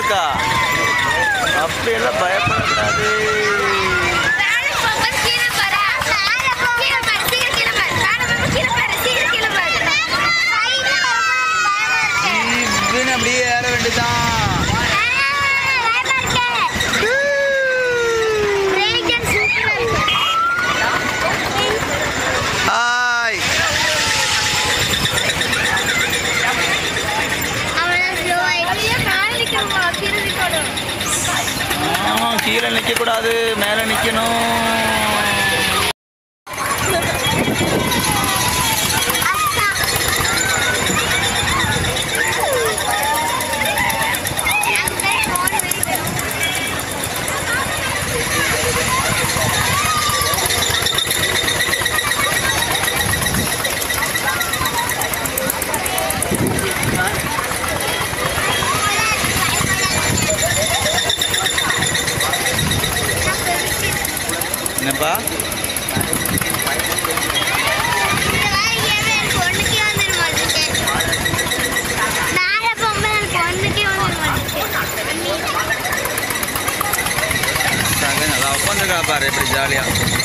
இருக்கா அப்படியெல்லாம் பயப்படக்கூடாது இவன் அப்படியே ஏற வேண்டியதான் ஹாய் ஆ, கீழே நிற்க கூடாது மேலே நிற்கணும் என்னப்பா நல்லா உட்காந்துருக்கா பாரு எப்படி ஜாலியாக